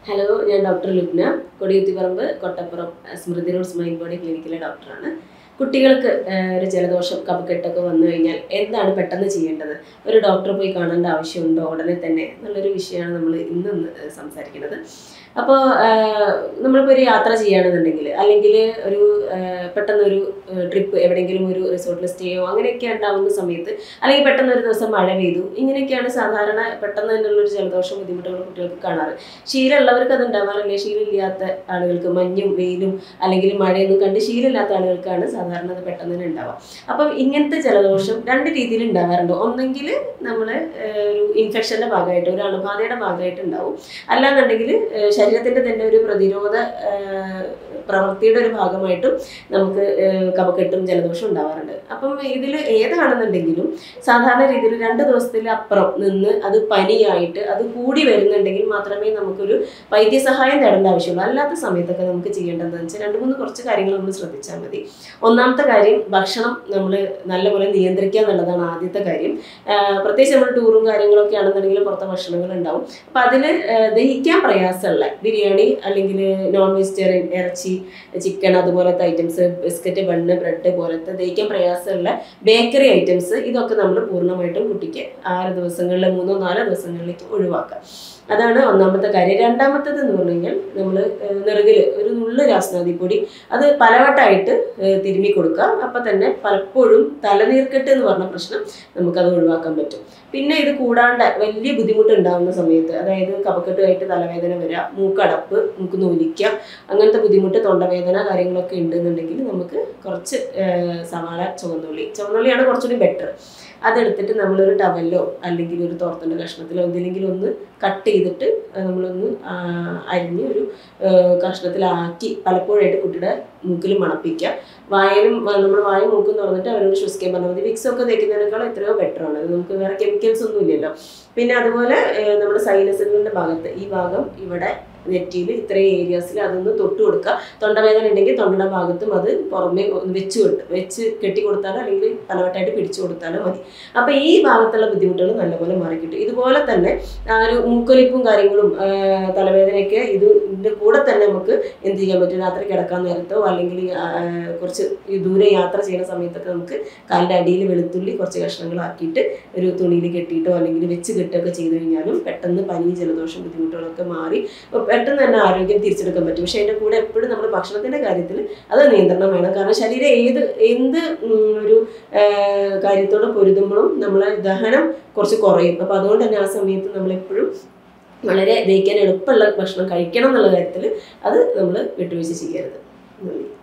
hello ഞാൻ doctor Lubna Kodiyuthiparambu Kottappuram Smrithi roads mind body ക്ലിനിക്കിലെ ഡോക്ടറാണ് കുട്ടികൾക്ക് ഏഹ്, ഒരു ജലദോഷം കഫക്കെട്ടൊക്കെ വന്നു കഴിഞ്ഞാൽ എന്താണ് പെട്ടെന്ന് ചെയ്യേണ്ടത് ഒരു ഡോക്ടറെ പോയി കാണേണ്ട ആവശ്യമുണ്ടോ ഉടനെ തന്നെ എന്നുള്ളൊരു വിഷയമാണ് നമ്മൾ ഇന്ന് ഒന്ന് സംസാരിക്കുന്നത് അപ്പോൾ നമ്മളിപ്പോൾ ഒരു യാത്ര ചെയ്യുകയാണെന്നുണ്ടെങ്കിൽ അല്ലെങ്കിൽ ഒരു ഏഹ്, പെട്ടെന്നൊരു ട്രിപ്പ് എവിടെയെങ്കിലും ഒരു റിസോർട്ടിൽ സ്റ്റേയോ അങ്ങനെയൊക്കെ ഉണ്ടാവുന്ന സമയത്ത് അല്ലെങ്കിൽ പെട്ടെന്ന് ഒരു ദിവസം മഴ പെയ്തു ഇങ്ങനെയൊക്കെയാണ് സാധാരണ പെട്ടെന്ന് തന്നെയുള്ളൊരു ജലദോഷം ബുദ്ധിമുട്ടുകൾ കുട്ടികൾക്ക് കാണാറ് ശീലമുള്ളവർക്ക് അത് ഉണ്ടാവാറില്ല ശീലമില്ലാത്ത ആളുകൾക്ക് മഞ്ഞും വെയിലും അല്ലെങ്കിൽ മഴയൊന്നും കണ്ട് ശീലമില്ലാത്ത ആളുകൾക്കാണ് സാധാരണ അത് പെട്ടെന്ന് തന്നെ ഉണ്ടാവുക അപ്പം ഇങ്ങനത്തെ ജലദോഷം രണ്ട് രീതിയിൽ ഉണ്ടാവാറുണ്ട് ഒന്നെങ്കിൽ നമ്മൾ ഒരു ഇൻഫെക്ഷൻ്റെ ഭാഗമായിട്ട് ഒരു അണുബാധയുടെ ഭാഗമായിട്ട് ഉണ്ടാവും അല്ലാന്നുണ്ടെങ്കിൽ ശരീരത്തിൻ്റെ തന്നെ ഒരു പ്രതിരോധ ഏഹ്, പ്രവൃത്തിയുടെ ഒരു ഭാഗമായിട്ടും നമുക്ക് ഏഹ്, കഫക്കെട്ടും ജലദോഷവും ഉണ്ടാവാറുണ്ട് അപ്പം ഇതിൽ ഏതാണെന്നുണ്ടെങ്കിലും സാധാരണ രീതിയിൽ രണ്ട് ദിവസത്തിൽ അപ്പുറം നിന്ന് അത് പനിയായിട്ട് അത് കൂടി വരുന്നുണ്ടെങ്കിൽ മാത്രമേ നമുക്കൊരു വൈദ്യസഹായം തേടേണ്ട ആവശ്യമുള്ളൂ അല്ലാത്ത സമയത്തൊക്കെ നമുക്ക് ചെയ്യേണ്ടതെന്ന് വെച്ചാൽ രണ്ട് മൂന്ന് കുറച്ച് കാര്യങ്ങൾ നമ്മൾ ശ്രദ്ധിച്ചാൽ മതി ഒന്നാമത്തെ കാര്യം ഭക്ഷണം നമ്മൾ നല്ലപോലെ നിയന്ത്രിക്കുക എന്നുള്ളതാണ് ആദ്യത്തെ കാര്യം ആഹ് പ്രത്യേകിച്ച് നമ്മൾ ടൂറും കാര്യങ്ങളൊക്കെ ആണെന്നുണ്ടെങ്കിൽ പുറത്തെ ഭക്ഷണങ്ങൾ ഉണ്ടാവും അപ്പം അതിൽ ദഹിക്കാൻ പ്രയാസമുള്ള ബിരിയാണി അല്ലെങ്കിൽ നോൺ വെജിറ്റേറിയൻ ഇറച്ചി ചിക്കൻ അതുപോലത്തെ ഐറ്റംസ് ബിസ്ക്കറ്റ് ബണ്ണ് ബ്രെഡ് പോലത്തെ ദഹിക്കാൻ പ്രയാസമുള്ള ബേക്കറി ഐറ്റംസ് ഇതൊക്കെ നമ്മൾ പൂർണ്ണമായിട്ടും കുട്ടിക്ക് ആറ് ദിവസങ്ങളിൽ മൂന്നോ നാലോ ദിവസങ്ങളിലേക്ക് ഒഴിവാക്കുക അതാണ് ഒന്നാമത്തെ കാര്യം രണ്ടാമത്തേത് എന്ന് പറഞ്ഞു കഴിഞ്ഞാൽ നമ്മൾ നെറുകിൽ ഒരു നുള്ളു രാസനാദിപ്പൊടി അത് പലവട്ടമായിട്ട് ഏഹ് തിരുമ്മി കൊടുക്കുക അപ്പം തന്നെ പലപ്പോഴും തലനീർക്കെട്ട് എന്ന് പറഞ്ഞ പ്രശ്നം നമുക്കത് ഒഴിവാക്കാൻ പറ്റും പിന്നെ ഇത് കൂടാണ്ട് വലിയ ബുദ്ധിമുട്ട് ഉണ്ടാകുന്ന സമയത്ത് അതായത് കഫക്കെട്ടുമായിട്ട് തലവേദന വരിക മൂക്കടപ്പ് മൂക്ക് നൂലിക്കുക അങ്ങനത്തെ ബുദ്ധിമുട്ട് തൊണ്ടവേദന കാര്യങ്ങളൊക്കെ ഉണ്ടെന്നുണ്ടെങ്കിൽ നമുക്ക് കുറച്ച് ഏഹ് സവാള ചുവന്നുള്ളി ചുവന്നുള്ളിയാണ് കുറച്ചുകൂടി ബെറ്റർ അതെടുത്തിട്ട് നമ്മളൊരു ടവലിലോ അല്ലെങ്കിൽ ഒരു തോർത്തിൻ്റെ കഷ്ണത്തിലോ എന്തിലെങ്കിലും ഒന്ന് കട്ട് ചെയ്തിട്ട് അത് നമ്മളൊന്ന് ആ, അരിഞ്ഞ് ഒരു ഏഹ് കഷ്ണത്തിലാക്കി പലപ്പോഴായിട്ട് കുട്ടിയുടെ മൂക്കിൽ മണപ്പിക്കുക വായനും നമ്മൾ വായ മൂക്കും തുറന്നിട്ട് അവരോട് ശ്വസിക്കാൻ പറഞ്ഞാൽ മതി വിക്സ് ഒക്കെ തേക്കുന്നതിനേക്കാളും എത്രയോ ബെറ്റർ ആണ് അത് നമുക്ക് വേറെ കെമിക്കൽസ് ഒന്നും ഇല്ലല്ലോ പിന്നെ അതുപോലെ ഏഹ് നമ്മുടെ സൈനസിൻ്റെ ഭാഗത്ത് ഈ ഭാഗം ഇവിടെ നെറ്റിയിൽ ഇത്രയും ഏരിയാസിൽ അതൊന്ന് തൊട്ട് കൊടുക്കുക തൊണ്ടവേദന ഉണ്ടെങ്കിൽ തൊണ്ടയുടെ ഭാഗത്തും അത് പുറമേ ഒന്ന് വെച്ച് കെട്ട് വെച്ച് കെട്ടി കൊടുത്താലോ അല്ലെങ്കിൽ പലവട്ടമായിട്ട് പിടിച്ചു കൊടുത്താലോ മതി അപ്പോൾ ഈ ഭാഗത്തുള്ള ബുദ്ധിമുട്ടുകൾ നല്ലപോലെ മാറിക്കിട്ടും ഇതുപോലെ തന്നെ ആ ഒരു മൂക്കൊലിപ്പും കാര്യങ്ങളും ആ, തലവേദനയൊക്കെ ഇത് ഇതിൻ്റെ കൂടെ തന്നെ നമുക്ക് എന്ത് ചെയ്യാൻ പറ്റും രാത്രി കിടക്കാൻ നേരത്തോ അല്ലെങ്കിൽ ആ, കുറച്ച് ഈ ദൂരെ യാത്ര ചെയ്യുന്ന സമയത്തൊക്കെ നമുക്ക് കാലിൻ്റെ അടിയിൽ വെളുത്തുള്ളി കുറച്ച് കഷ്ണങ്ങളാക്കിയിട്ട് ഒരു തുണിയിൽ കെട്ടിയിട്ടോ അല്ലെങ്കിൽ വെച്ച് കെട്ടുകയൊക്കെ ചെയ്തു കഴിഞ്ഞാലും പെട്ടെന്ന് പനി ജലദോഷം ബുദ്ധിമുട്ടുകളൊക്കെ മാറി അപ്പോൾ പെട്ടെന്ന് തന്നെ ആരോഗ്യം തിരിച്ചെടുക്കാൻ പറ്റും പക്ഷേ അതിൻ്റെ കൂടെ എപ്പോഴും നമ്മൾ ഭക്ഷണത്തിൻ്റെ കാര്യത്തിൽ അത് നിയന്ത്രണം വേണം കാരണം ശരീരം ഏത് എന്ത് ഉം, ഒരു ആ, കാര്യത്തോട് പൊരുതുമ്പോഴും നമ്മളെ ദഹനം കുറച്ച് കുറയും അപ്പോൾ അതുകൊണ്ട് തന്നെ ആ സമയത്ത് നമ്മളെപ്പോഴും വളരെ ദഹിക്കാൻ എളുപ്പമുള്ള ഭക്ഷണം കഴിക്കണം എന്നുള്ള കാര്യത്തിൽ അത് നമ്മൾ വിട്ടുവീഴ്ച ചെയ്യരുത് നന്ദി